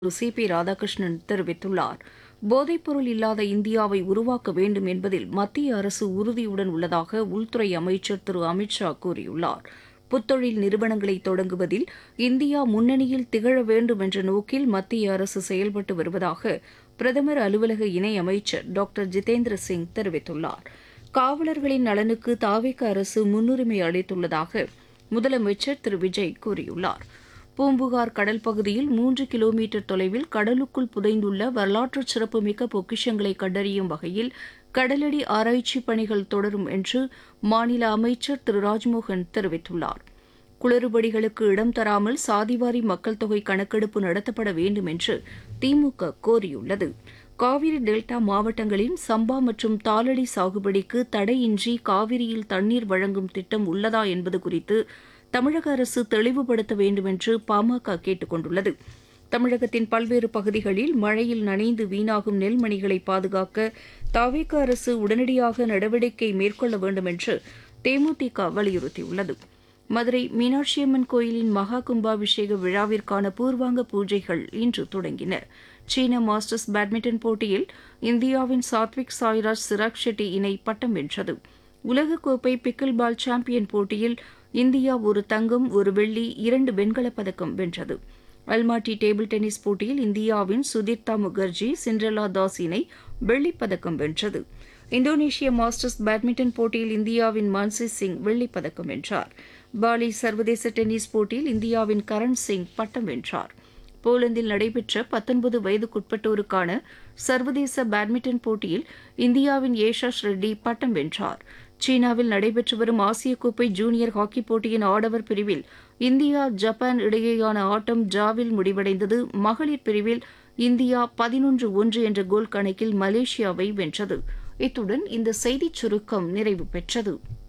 C B Radhakrishnan தெரிவித்துள்ளார் போதைப்பொருள் இல்லாத இந்தியாவை உருவாக்க வேண்டும் என்பதில் மத்திய அரசு உறுதியுடன் உள்ளதாக உள்துறை அமைச்சர் திரு அமித் ஷா கூறியுள்ளார் புத்தொழில் நிறுவனங்களை தொடங்குவதில் இந்தியா முன்னணியில் திகழ வேண்டும் என்ற நோக்கில் மத்திய அரசு செயல்பட்டு வருவதாக பிரதமர் அலுவலக இணையமைச்சர் டாக்டர் ஜிதேந்திர சிங் தெரிவித்துள்ளார் காவலர்களின் நலனுக்கு தாவேக அரசு முன்னுரிமை அளித்துள்ளதாக முதலமைச்சர் திரு விஜய் கூறியுள்ளார் பூம்புகார் கடல் பகுதியில் மூன்று கிலோமீட்டர் தொலைவில் கடலுக்குள் புதைந்துள்ள வரலாற்று சிறப்புமிக்க பொக்கிஷங்களை கண்டறியும் வகையில் கடலடி ஆராய்ச்சி பணிகள் தொடரும் என்று மாநில அமைச்சர் திரு ராஜ்மோகன் தெரிவித்துள்ளார் குளறுபடிகளுக்கு இடம் தராமல் சாதிவாரி மக்கள் தொகை கணக்கெடுப்பு நடத்தப்பட வேண்டும் என்று திமுக கோரியுள்ளது காவிரி டெல்டா மாவட்டங்களின் சம்பா மற்றும் தாளடி சாகுபடிக்கு தடையின்றி காவிரியில் தண்ணீர் வழங்கும் திட்டம் உள்ளதா என்பது குறித்து தமிழக அரசு தெளிவுபடுத்த வேண்டும் என்று பாமக கேட்டுக் கொண்டுள்ளது தமிழகத்தின் பல்வேறு பகுதிகளில் மழையில் நனைந்து வீணாகும் நெல்மணிகளை பாதுகாக்க தாவேக அரசு உடனடியாக நடவடிக்கை மேற்கொள்ள வேண்டும் என்று தேமுதிக வலியுறுத்தியுள்ளது மதுரை மீனாட்சியம்மன் கோயிலின் மகா கும்பாபிஷேக விழாவிற்கான பூர்வாங்க பூஜைகள் இன்று தொடங்கின சீன மாஸ்டர்ஸ் பேட்மிண்டன் போட்டியில் இந்தியாவின் சாத்விக் சாய்ராஜ் சிராக் ஷெட்டி இணை பட்டம் வென்றது உலகக்கோப்பை பிக்கில் பால் சாம்பியன் போட்டியில் இந்தியா ஒரு தங்கம் ஒரு வெள்ளி இரண்டு வெண்கலப் பதக்கம் வென்றது அல்மாட்டி டேபிள் டென்னிஸ் போட்டியில் இந்தியாவின் சுதீர்த்தா முகர்ஜி சிண்ட்ரலா தாஸ் இணை வெள்ளிப் பதக்கம் வென்றது இந்தோனேஷிய மாஸ்டர்ஸ் பேட்மிண்டன் போட்டியில் இந்தியாவின் மான்சி சிங் வெள்ளிப் பதக்கம் வென்றார் பாலி சர்வதேச டென்னிஸ் போட்டியில் இந்தியாவின் கரண் சிங் பட்டம் வென்றார் போலந்தில் நடைபெற்ற பத்தொன்பது வயதுக்குட்பட்டோருக்கான சர்வதேச பேட்மிண்டன் போட்டியில் இந்தியாவின் ஏஷாஷ் ரெட்டி பட்டம் வென்றார் சீனாவில் நடைபெற்று வரும் ஆசிய கோப்பை ஜூனியர் ஹாக்கி போட்டியின் ஆடவர் பிரிவில் இந்தியா ஜப்பான் இடையேயான ஆட்டம் டிராவில் முடிவடைந்தது மகளிர் பிரிவில் இந்தியா பதினொன்று ஒன்று என்ற கோல் கணக்கில் மலேசியாவை வென்றது இத்துடன் இந்த செய்திச் சுருக்கம் நிறைவு பெற்றது